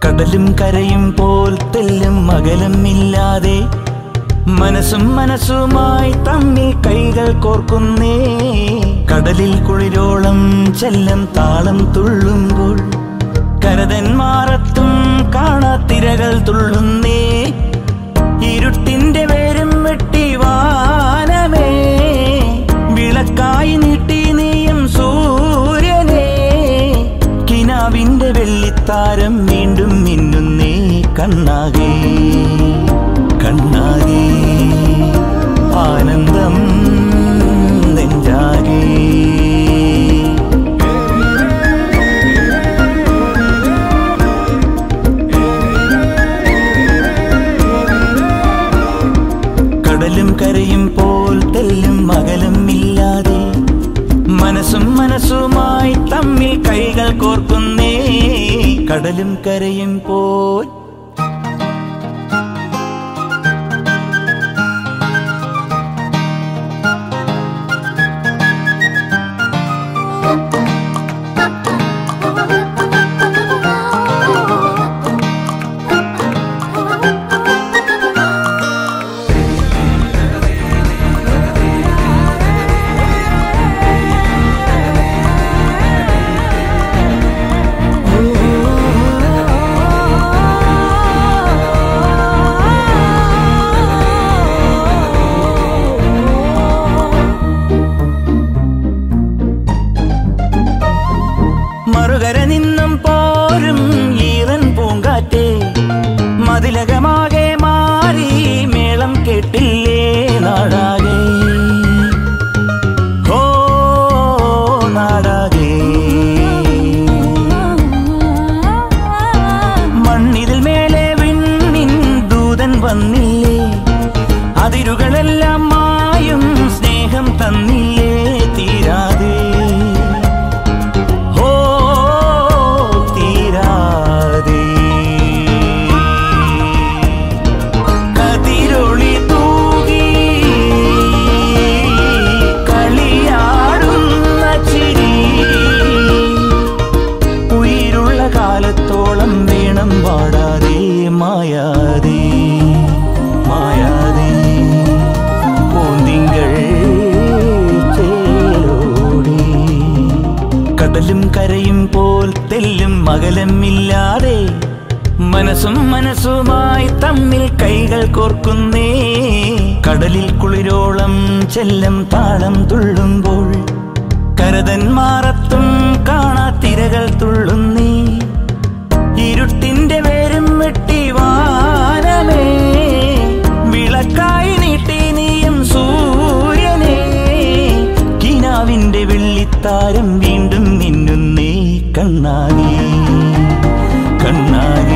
കടലും കരയും പോൽ തെല്ലും അകലം ഇല്ലാതെ മനസ്സും മനസ്സുമായി തമ്മിൽ കൈകൾ കോർക്കുന്നേ കടലിൽ കുളിരോളം ചെല്ലം താളം തുള്ളുമ്പോൾ കരതൻ മാറത്തും കാണാത്തിരകൾ തുള്ളുന്നേ ഇരുട്ടിന്റെ വേരും വെട്ടി വാനമേ വിളക്കായി നീട്ടി നീയും സൂര്യനേ കിനാവിന്റെ വെള്ളിത്താരം വീണ്ടും മിന്നുന്നേ കണ്ണാകേ കണ്ണാകേ ആനന്ദം നെഞ്ചാകേ കടലും കരയും പോൽ തെല്ലും അകലം ഇല്ലാതെ മനസ്സും മനസ്സുമായി തമ്മിൽ കൈകൾ കോർക്കുന്നേ കടലും കരയും പോൽ മറുകര നിന്നും പോരും ഈറൻ പൂങ്കാറ്റേ മതിലകമാകെ മാറി മേളം കേട്ടില്ലേ നാടാകെ ഹോ നാടാകെ മണ്ണിതിൽ മേലെ വിണ്ണിൻ ദൂതൻ വന്നില്ലേ അതിരുകളെല്ലാം മായും സ്നേഹം തന്നില്ലേ തീരാതെ ഓ തീരാതെ കതിരൊളി തൂകി കളിയാടുന്ന ചിരി ഉயிருള്ള കാലത്തോളം വേണം പാടാതെ മായാതെ മായാതെ പൂന്തിങ്കൾ ചേലോടി കടലും കരയും പോൽ തെല്ലും അകലമില്ലാതെ മനസ്സും മനസ്സുമായി തമ്മിൽ കൈകൾ കോർക്കുന്നേ കടലിൽ കുളിരോളം ചെല്ലം താളം തുള്ളുമ്പോൾ കരതൻ മാറത്തും കാണാത്തിരകൾ തുള്ളുന്നേ ഇരുട്ടിന്റെ വേരും വെട്ടി വാനമേ വിളക്കായി നീട്ടി നീയും സൂര്യനേ കിനാവിന്റെ വെള്ളിത്താരം വീണ്ടും മിന്നുന്നേ കണ്ണാകേ കണ്ണാകേ